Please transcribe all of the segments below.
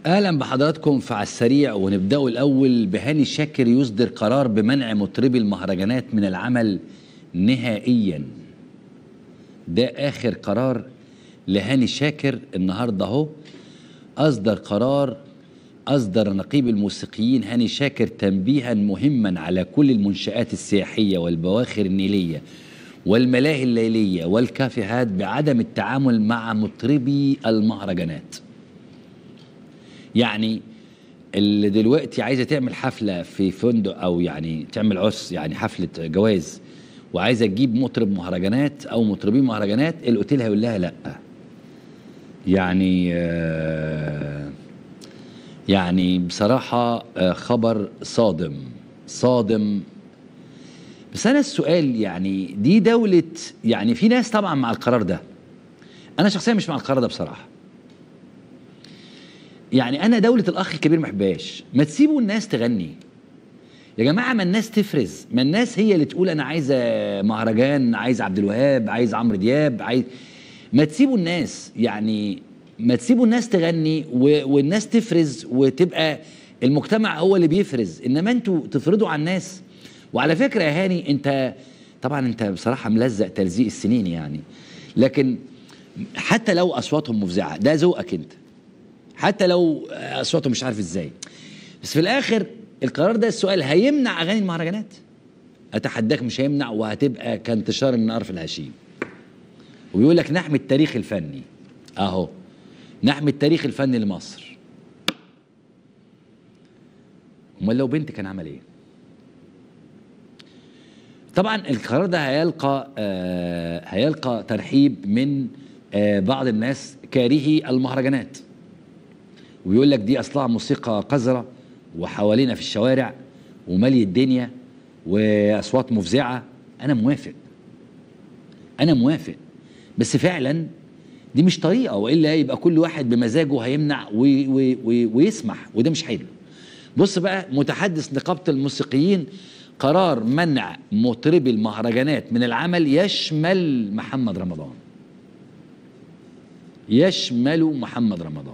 اهلا بحضراتكم في على السريع ونبداوا الاول بهاني شاكر يصدر قرار بمنع مطربي المهرجانات من العمل نهائيا ده اخر قرار لهاني شاكر النهارده اهو اصدر قرار اصدر نقيب الموسيقيين هاني شاكر تنبيها مهما على كل المنشات السياحيه والبواخر النيليه والملاهي الليليه والكافيهات بعدم التعامل مع مطربي المهرجانات يعني اللي دلوقتي عايزه تعمل حفله في فندق او يعني تعمل عرس يعني حفله جواز وعايزه تجيب مطرب مهرجانات او مطربين مهرجانات الاوتيل هيقول لها لا يعني آه يعني بصراحه آه خبر صادم صادم بس انا السؤال يعني دي دوله يعني في ناس طبعا مع القرار ده انا شخصيا مش مع القرار ده بصراحه يعني انا دوله الاخ الكبير ما بحبهاش ما تسيبوا الناس تغني يا جماعه ما الناس تفرز ما الناس هي اللي تقول انا عايزه مهرجان عايز عبد الوهاب عايز عمرو دياب عايز ما تسيبوا الناس يعني ما تسيبوا الناس تغني و... والناس تفرز وتبقى المجتمع هو اللي بيفرز انما انتوا تفرضوا على الناس وعلى فكره يا هاني انت طبعا انت بصراحه ملزق تلزيق السنين يعني لكن حتى لو اصواتهم مفزعه ده ذوقك انت حتى لو اصواتهم مش عارف ازاي بس في الاخر القرار ده السؤال هيمنع اغاني المهرجانات اتحداك مش هيمنع وهتبقى كانتشار النار في الهشيم ويقول لك نحمي التاريخ الفني اهو نحمي التاريخ الفني لمصر امال لو بنت كان عمل ايه طبعا القرار ده هيلقى آه هيلقى ترحيب من آه بعض الناس كارهي المهرجانات ويقول لك دي اصلها موسيقى قذره وحوالينا في الشوارع ومالي الدنيا واصوات مفزعه انا موافق انا موافق بس فعلا دي مش طريقه والا يبقى كل واحد بمزاجه هيمنع وي وي وي ويسمح وده مش حلو بص بقى متحدث نقابه الموسيقيين قرار منع مطربي المهرجانات من العمل يشمل محمد رمضان يشمل محمد رمضان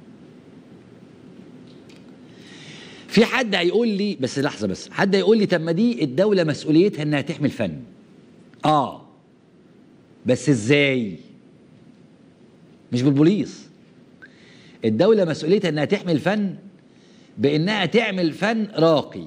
في حد هيقول لي بس لحظه بس حد هيقول لي طب ما دي الدوله مسؤوليتها انها تحمي الفن اه بس ازاي مش بالبوليس الدوله مسؤوليتها انها تحمي الفن بانها تعمل فن راقي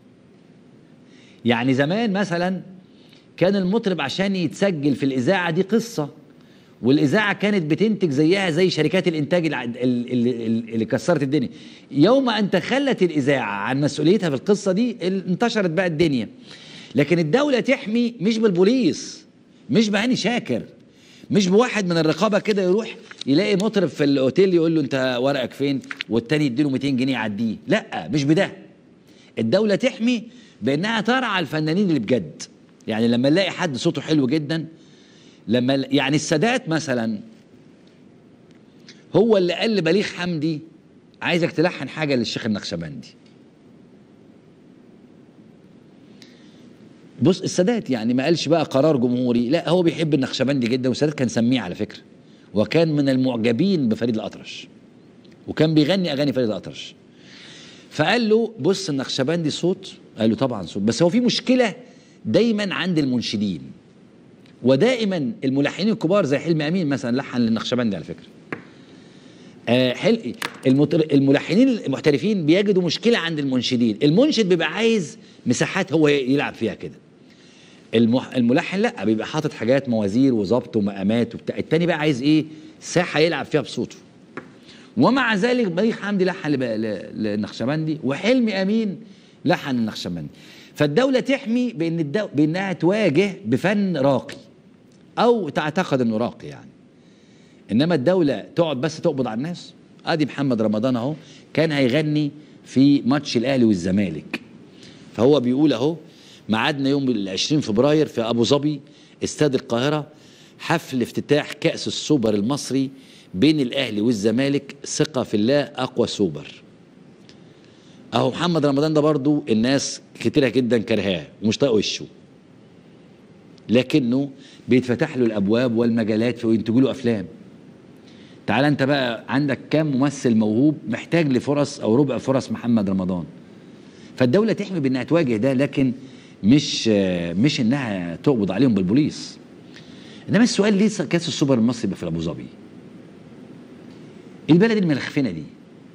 يعني زمان مثلا كان المطرب عشان يتسجل في الاذاعه دي قصه والاذاعه كانت بتنتج زيها زي شركات الانتاج اللي, اللي كسرت الدنيا يوم ان تخلت الاذاعه عن مسؤوليتها في القصه دي انتشرت بقى الدنيا لكن الدوله تحمي مش بالبوليس مش بهاني شاكر مش بواحد من الرقابه كده يروح يلاقي مطرب في الاوتيل يقول له انت ورقك فين والتاني يديله 200 جنيه يعديه لا مش بده الدوله تحمي بانها ترعى الفنانين اللي بجد يعني لما نلاقي حد صوته حلو جدا لما يعني السادات مثلا هو اللي قال لبليغ حمدي عايزك تلحن حاجه للشيخ النقشبندي بص السادات يعني ما قالش بقى قرار جمهوري لا هو بيحب النقشبندي جدا والسادات كان سميه على فكره وكان من المعجبين بفريد الاطرش وكان بيغني اغاني فريد الاطرش فقال له بص النقشبندي صوت قال له طبعا صوت بس هو في مشكله دايما عند المنشدين ودائما الملحنين الكبار زي حلمي امين مثلا لحن للنقشبندي على فكره آه حل الملحنين المحترفين بيجدوا مشكله عند المنشدين المنشد بيبقى عايز مساحات هو يلعب فيها كده المح... الملحن لا بيبقى حاطط حاجات موازير وظبط ومقامات وبتاع التاني بقى عايز ايه ساحه يلعب فيها بصوته ومع ذلك بليغ حمدي لحن للنقشبندي وحلمي امين لحن النقشبندي فالدوله تحمي بان الدو... بانها تواجه بفن راقي او تعتقد انه راقي يعني انما الدوله تقعد بس تقبض على الناس ادي محمد رمضان اهو كان هيغني في ماتش الاهلي والزمالك فهو بيقول اهو ميعادنا يوم 20 فبراير في ابو ظبي استاد القاهره حفل افتتاح كاس السوبر المصري بين الاهلي والزمالك ثقه في الله اقوى سوبر اهو محمد رمضان ده برضو الناس كتيره جدا كرهاه ومش طايق وشه لكنه بيتفتح له الابواب والمجالات وينتجوا له افلام تعال انت بقى عندك كام ممثل موهوب محتاج لفرص او ربع فرص محمد رمضان فالدوله تحمي بانها تواجه ده لكن مش آه، مش انها تقبض عليهم بالبوليس انما السؤال ليه كاس السوبر المصري يبقى في ابو ظبي البلد الملخفنه دي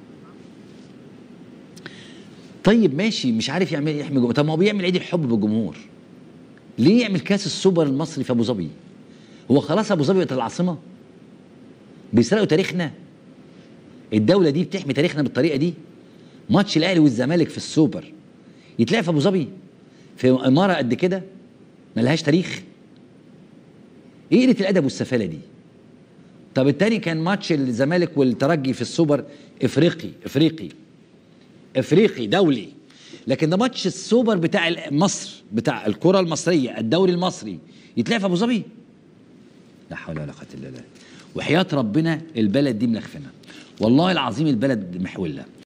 طيب ماشي مش عارف يعمل يحمي جمهور طب ما هو بيعمل عيد الحب بالجمهور ليه يعمل كاس السوبر المصري في ابو ظبي هو خلاص ابو ظبي بقت العاصمه بيسرقوا تاريخنا الدوله دي بتحمي تاريخنا بالطريقه دي ماتش الاهلي والزمالك في السوبر يتلعب في ابو ظبي في اماره قد كده ملهاش تاريخ ايه قله الادب والسفاله دي طب التاني كان ماتش الزمالك والترجي في السوبر افريقي افريقي افريقي دولي لكن ده ماتش السوبر بتاع مصر بتاع الكره المصريه الدوري المصري يتلعب في ابو ظبي لا حول ولا قوه الا بالله وحياه ربنا البلد دي ملخفنه والله العظيم البلد محوله